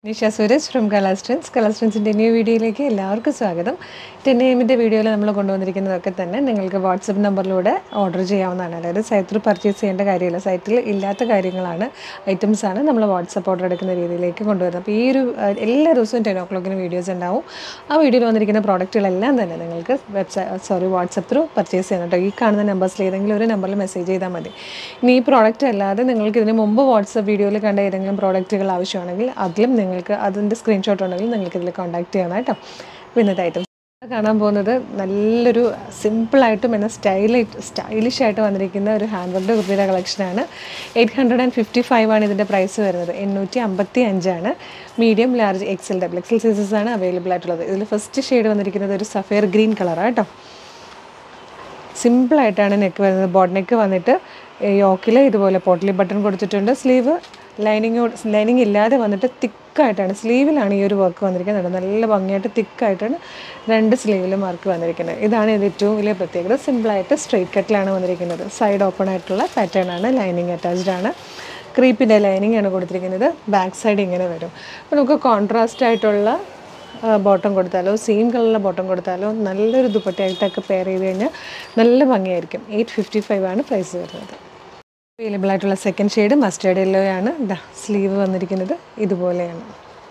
Nisha Suresh from കളസ്ട്രൻസ് കളസ്ട്രൻസിൻ്റെ new വീഡിയോയിലേക്ക് എല്ലാവർക്കും സ്വാഗതം ടെൻ എമ്മിൻ്റെ വീഡിയോയിൽ നമ്മൾ കൊണ്ടുവന്നിരിക്കുന്നതൊക്കെ തന്നെ നിങ്ങൾക്ക് വാട്സപ്പ് നമ്പറിലൂടെ ഓർഡർ ചെയ്യാവുന്നതാണ് അതായത് സൈറ്റിൽ പർച്ചേസ് ചെയ്യേണ്ട കാര്യമില്ല സൈറ്റിൽ ഇല്ലാത്ത കാര്യങ്ങളാണ് ഐറ്റംസ് ആണ് നമ്മൾ വാട്സപ്പ് ഓർഡർ എടുക്കുന്ന രീതിയിലേക്ക് കൊണ്ടുവരുന്നത് അപ്പോൾ ഈ ഒരു അഹ്, എല്ലാ ദിവസവും ടെൻ ഓ ക്ലോക്കിന് വീഡിയോസ് ഉണ്ടാവും ആ വീഡിയോയിൽ വന്നിരിക്കുന്ന പ്രോഡക്റ്റുകളെല്ലാം തന്നെ നിങ്ങൾക്ക് website sorry WhatsApp through purchase ചെയ്യാം കേട്ടോ ഈ കാണുന്ന നമ്പേഴ്സിൽ ഏതെങ്കിലും ഒരു നമ്പറിൽ മെസ്സേജ് ചെയ്താൽ മതി ഇനി ഈ പ്രോഡക്റ്റ് അല്ലാതെ നിങ്ങൾക്ക് ഇതിന് മുമ്പ് വാട്സപ്പ് വീഡിയോയിൽ കണ്ട ഏതെങ്കിലും പ്രോഡക്റ്റുകൾ ആവശ്യമാണെങ്കിൽ അതിലും നിങ്ങൾക്ക് അതിൻ്റെ സ്ക്രീൻഷോട്ട് ഉണ്ടെങ്കിൽ നിങ്ങൾക്ക് ഇതിൽ കോൺടാക്ട് ചെയ്യണം കേട്ടോ അപ്പോൾ ഇന്നത്തെ ഐറ്റം കാണാൻ പോകുന്നത് നല്ലൊരു സിമ്പിളായിട്ടും എന്നാൽ സ്റ്റൈലായിട്ട് സ്റ്റൈലിഷ് ആയിട്ട് വന്നിരിക്കുന്ന ഒരു ഹാൻഡ് വർക്കിൻ്റെ കുർത്തിയുടെ കളക്ഷനാണ് eight hundred and fifty five ആണ് ഇതിൻ്റെ പ്രൈസ് വരുന്നത് എണ്ണൂറ്റി അമ്പത്തി അഞ്ചാണ് medium large XL double XL sizes ആണ് അവൈലബിൾ ആയിട്ടുള്ളത് ഇതിൽ ഫസ്റ്റ് ഷെയ്ഡ് വന്നിരിക്കുന്നത് ഒരു സഫയർ ഗ്രീൻ കളറാണ് കേട്ടോ സിമ്പിളായിട്ടാണ് നെക്ക് വരുന്നത് ബോട്ട് നെക്ക് വന്നിട്ട് യോക്കിൽ ഇതുപോലെ പോട്ടലി ബട്ടൺ കൊടുത്തിട്ടുണ്ട് സ്ലീവ് ലൈനിങ് ലൈനിങ് ഇല്ലാതെ വന്നിട്ട് തിക്കായിട്ടാണ് സ്ലീവിലാണ് ഈ ഒരു വർക്ക് വന്നിരിക്കുന്നത് നല്ല ഭംഗിയായിട്ട് തിക്കായിട്ടാണ് രണ്ട് സ്ലീവിലും വർക്ക് വന്നിരിക്കുന്നത് ഇതാണ് ഇത് ഏറ്റവും വലിയ പ്രത്യേകത സിമ്പിളായിട്ട് സ്ട്രെയിറ്റ് കട്ടിലാണ് വന്നിരിക്കുന്നത് സൈഡ് ഓപ്പൺ ആയിട്ടുള്ള പാറ്റേൺ ആണ് ലൈനിങ് അറ്റാച്ച്ഡ് ആണ് ക്രീപ്പിൻ്റെ ലൈനിങ് ആണ് കൊടുത്തിരിക്കുന്നത് ബാക്ക് സൈഡ് ഇങ്ങനെ വരും അപ്പോൾ നമുക്ക് കോൺട്രാസ്റ്റ് ആയിട്ടുള്ള ബോട്ടം കൊടുത്താലോ സെയിം കളറിലെ ബോട്ടം കൊടുത്താലോ നല്ലൊരു ദുപ്പട്ടയായിട്ടൊക്കെ പെയർ ചെയ്ത് കഴിഞ്ഞാൽ നല്ല ഭംഗിയായിരിക്കും എയ്റ്റ് ഫിഫ്റ്റി ഫൈവ് ആണ് പ്രൈസ് വരുന്നത് അവൈലബിൾ ആയിട്ടുള്ള സെക്കൻഡ് ഷെയ്ഡ് മസ്റ്റേർഡ് യെല്ലോ ആണ് ഇതാ സ്ലീവ് വന്നിരിക്കുന്നത് ഇതുപോലെയാണ്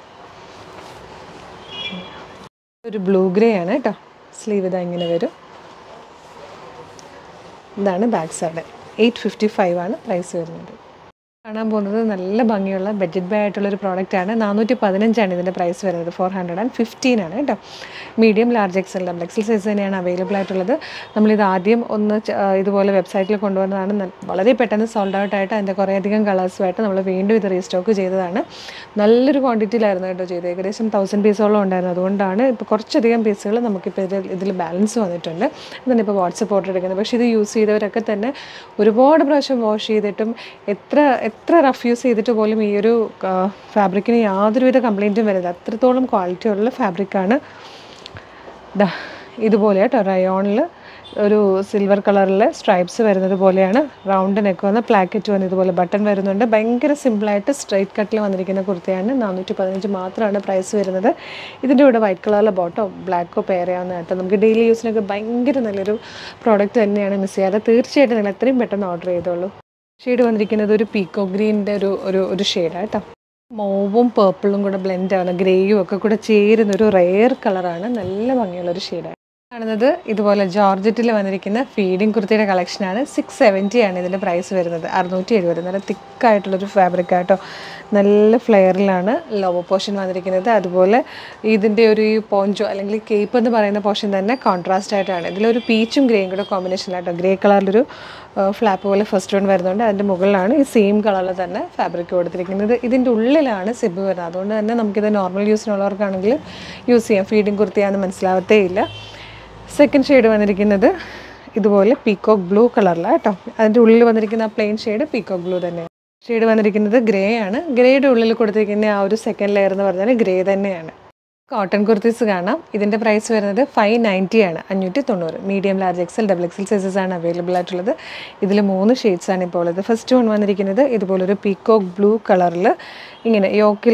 ഒരു ബ്ലൂ ഗ്രേ ആണ് കേട്ടോ സ്ലീവ് ഇതാ ഇങ്ങനെ വരും ഇതാണ് back side eight fifty five ആണ് പ്രൈസ് വരുന്നത് കാണാൻ പോകുന്നത് നല്ല ഭംഗിയുള്ള ബഡ്ജറ്റ് ബൈ ആയിട്ടുള്ള ഒരു പ്രോഡക്റ്റ് ആണ് നാനൂറ്റി പതിനഞ്ചാണ് ഇതിൻ്റെ പ്രൈസ് വരുന്നത് ഫോർ ഹൺഡ്രഡ് ആൻഡ് ഫിഫ്റ്റീൻ ആണ് കേട്ടോ medium large XL double XL size തന്നെയാണ് അവൈലബിൾ ആയിട്ടുള്ളത് നമ്മളിത് ആദ്യം ഒന്ന് ച- ആ, ഇതുപോലെ വെബ്സൈറ്റിൽ കൊണ്ടുവന്നതാണ് ന- വളരെ പെട്ടെന്ന് സോൾഡ് ഔട്ട് ആയിട്ട് അതിൻ്റെ കുറേയധികം കളേഴ്സുമായിട്ട് നമ്മൾ വീണ്ടും ഇത് റീസ്റ്റോക്ക് ചെയ്തതാണ് നല്ലൊരു ക്വാണ്ടിറ്റിയിലായിരുന്നു കേട്ടോ ചെയ്തത് ഏകദേശം തൗസൻഡ് പീസോളം ഉണ്ടായിരുന്നു അതുകൊണ്ടാണ് ഇപ്പോൾ കുറച്ചധികം പീസുകൾ നമുക്കിപ്പോൾ ഇതിൽ ഇതിൽ ബാലൻസ് വന്നിട്ടുണ്ട് അതാണ് ഇപ്പോൾ വാട്സപ്പ് ഓർഡർ എടുക്കുന്നത് പക്ഷേ ഇത് യൂസ് ചെയ്തവരൊക്കെ തന്നെ ഒരുപാട് പ്രാവശ്യം വാഷ് ചെയ്തിട്ടും എത്ര എത്ര റഫ് യൂസ് ചെയ്തിട്ട് പോലും ഈ ഒരു ഫാബ്രിക്കിന് യാതൊരുവിധ കംപ്ലൈൻറ്റും വരുന്നത് അത്രത്തോളം ക്വാളിറ്റി ഉള്ള ഫാബ്രിക്കാണ് ദാ ഇതുപോലെ കേട്ടോ റയോണിൽ ഒരു സിൽവർ കളറിൽ സ്ട്രൈപ്സ് വരുന്നത് പോലെയാണ് റൗണ്ട് നെക്ക് വന്ന് പ്ലാക്കറ്റ് വന്ന് ഇതുപോലെ ബട്ടൺ വരുന്നുണ്ട് ഭയങ്കര സിമ്പിളായിട്ട് സ്ട്രൈറ്റ് കട്ടിൽ വന്നിരിക്കുന്ന കുർത്തയാണ് നാനൂറ്റി പതിനഞ്ച് മാത്രമാണ് പ്രൈസ് വരുന്നത് ഇതിൻ്റെ കൂടെ വൈറ്റ് കളറിലെ ബോട്ടോ ബ്ലാക്കോ പെയർ ചെയ്യാവുന്ന കേട്ടോ നമുക്ക് ഡെയിലി യൂസിനൊക്കെ ഭയങ്കര നല്ലൊരു പ്രോഡക്റ്റ് തന്നെയാണ് മിസ് ചെയ്യാതെ തീർച്ചയായിട്ടും നിങ്ങൾ എത്രയും പെട്ടെന്ന് ഓർഡർ ചെയ്തോളൂ ഷെയ്ഡ് വന്നിരിക്കുന്നത് ഒരു പീക്കോ ഗ്രീനിൻ്റെ ഒരു ഒരു ഒരു ഷെയ്ഡാണ് കേട്ടോ മൗവും പേർപ്പിളും കൂടെ ബ്ലെൻഡ് ആവുന്ന ഗ്രേയും ഒക്കെ കൂടെ ചേരുന്ന ഒരു റെയർ കളറാണ് നല്ല ഭംഗിയുള്ള ഒരു ഷെയ്ഡാണ് കാണുന്നത് ഇതുപോലെ ജോർജറ്റിൽ വന്നിരിക്കുന്ന ഫീഡിങ് കുർത്തിയുടെ കളക്ഷനാണ് സിക്സ് സെവൻറ്റി ആണ് ഇതിൻ്റെ പ്രൈസ് വരുന്നത് അറുന്നൂറ്റി എഴുപത് നല്ല തിക്കായിട്ടുള്ളൊരു ഫാബ്രിക് ആട്ടോ നല്ല ഫ്ലെയറിലാണ് ലോവർ പോർഷൻ വന്നിരിക്കുന്നത് അതുപോലെ ഇതിൻ്റെ ഒരു ഈ പോഞ്ചോ അല്ലെങ്കിൽ കേപ്പ് എന്ന് പറയുന്ന പോർഷൻ തന്നെ കോൺട്രാസ്റ്റ് ആയിട്ടാണ് ഇതിലൊരു പീച്ചും ഗ്രേയും കൂടെ കോമ്പിനേഷനിലാട്ടോ ഗ്രേ കളറിലൊരു ഫ്ലാപ്പ് പോലെ ഫസ്റ്റ് വൺ വരുന്നുണ്ട് അതിൻ്റെ മുകളിലാണ് ഈ സെയിം കളറിൽ തന്നെ ഫാബ്രിക് കൊടുത്തിരിക്കുന്നത് ഇതിൻ്റെ ഉള്ളിലാണ് സിബ് വരുന്നത് അതുകൊണ്ട് തന്നെ നമുക്കിത് നോർമൽ യൂസിനുള്ളവർക്കാണെങ്കിൽ യൂസ് ചെയ്യാം ഫീഡിങ് കുർത്തിയാണെന്ന് മനസ്സിലാവത്തേ ഇല്ല സെക്കൻഡ് ഷെയ്ഡ് വന്നിരിക്കുന്നത് ഇതുപോലെ പീക്കോക്ക് ബ്ലൂ കളറിലാണ് കേട്ടോ അതിൻ്റെ ഉള്ളിൽ വന്നിരിക്കുന്ന ആ പ്ലെയിൻ ഷെയ്ഡ് പീക്കോക്ക് ബ്ലൂ തന്നെയാണ് ഷെയ്ഡ് വന്നിരിക്കുന്നത് ഗ്രേ ആണ് ഗ്രേയുടെ ഉള്ളിൽ കൊടുത്തിരിക്കുന്ന ആ ഒരു സെക്കൻഡ് ലെയർ എന്ന് പറഞ്ഞാൽ ഗ്രേ തന്നെയാണ് കോട്ടൺ കുർത്തീസ് കാണാം ഇതിൻ്റെ പ്രൈസ് വരുന്നത് ഫൈവ് നയൻറ്റി ആണ് അഞ്ഞൂറ്റി തൊണ്ണൂറ് medium large XL double XL sizes ആണ് അവൈലബിൾ ആയിട്ടുള്ളത് ഇതിൽ മൂന്ന് ഷെയ്ഡ്സ് ആണ് ഇപ്പോൾ ഉള്ളത് ഫസ്റ്റ് വൺ വന്നിരിക്കുന്നത് ഇതുപോലൊരു പീക്കോക്ക് ബ്ലൂ കളറിൽ ഇങ്ങനെ യോക്കിൽ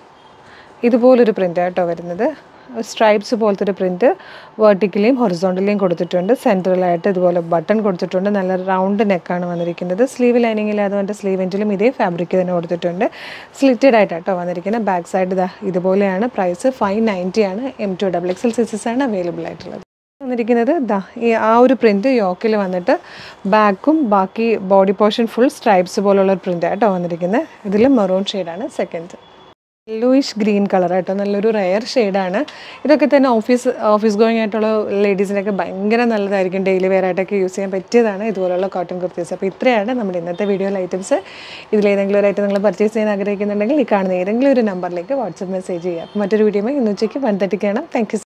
ഇതുപോലൊരു പ്രിൻ്റ് ആട്ടോ വരുന്നത് സ്ട്രൈപ്സ് പോലത്തെ ഒരു പ്രിൻറ്റ് വേർട്ടിക്കലിയും ഹൊറിസോണ്ടലിയും കൊടുത്തിട്ടുണ്ട് സെൻട്രലായിട്ട് ഇതുപോലെ ബട്ടൺ കൊടുത്തിട്ടുണ്ട് നല്ല റൗണ്ട് നെക്കാണ് വന്നിരിക്കുന്നത് സ്ലീവ് ലൈനിങ് ഇല്ലാതെ സ്ലീവ് എൻറ്റിലും ഇതേ ഫാബ്രിക് തന്നെ കൊടുത്തിട്ടുണ്ട് സ്ലിറ്റഡ് ആയിട്ടാട്ടോ വന്നിരിക്കുന്നത് ബാക്ക് സൈഡ് ഇതാ ഇതുപോലെയാണ് പ്രൈസ് ഫൈവ് നയൻറ്റി ആണ് M to double XL sizes ആണ് അവൈലബിൾ ആയിട്ടുള്ളത് വന്നിരിക്കുന്നത് ദാ ഈ ആ ഒരു പ്രിൻറ്റ് യോക്കിൽ വന്നിട്ട് ബാക്കും ബാക്കി ബോഡി പോർഷൻ ഫുൾ സ്ട്രൈപ്സ് പോലുള്ള ഒരു പ്രിൻ്റ് ആട്ടോ വന്നിരിക്കുന്നത് ഇതിൽ മെറൂൺ ഷെയ്ഡാണ് സെക്കൻഡ് യെല്ലോയിഷ് ഗ്രീൻ കളർ ആട്ടോ നല്ലൊരു റെയർ ഷെയ്ഡാണ് ഇതൊക്കെ തന്നെ ഓഫീസ് ഓഫീസ് ഗോയിങ് ആയിട്ടുള്ള ലേഡീസിനൊക്കെ ഭയങ്കര നല്ലതായിരിക്കും ഡെയിലി വെയർ ആയിട്ടൊക്കെ യൂസ് ചെയ്യാൻ പറ്റിയതാണ് ഇതുപോലുള്ള കോട്ടൺ കുർത്തീസ് അപ്പോൾ ഇത്രയാണ് നമ്മുടെ ഇന്നത്തെ വീഡിയോയിൽ ഐറ്റംസ് ഇതിലേതെങ്കിലും ഒരു ഐറ്റം നിങ്ങൾ പർച്ചേസ് ചെയ്യാൻ ആഗ്രഹിക്കുന്നുണ്ടെങ്കിൽ ഈ കാണുന്ന ഏതെങ്കിലും ഒരു നമ്പറിലേക്ക് വാട്സപ്പ് മെസ്സേജ് ചെയ്യുക അപ്പോൾ മറ്റൊരു വീഡിയോ ഇന്ന് ഉച്ചയ്ക്ക് വൺ തേർട്ടിക്ക് കാണാം താങ്ക് യു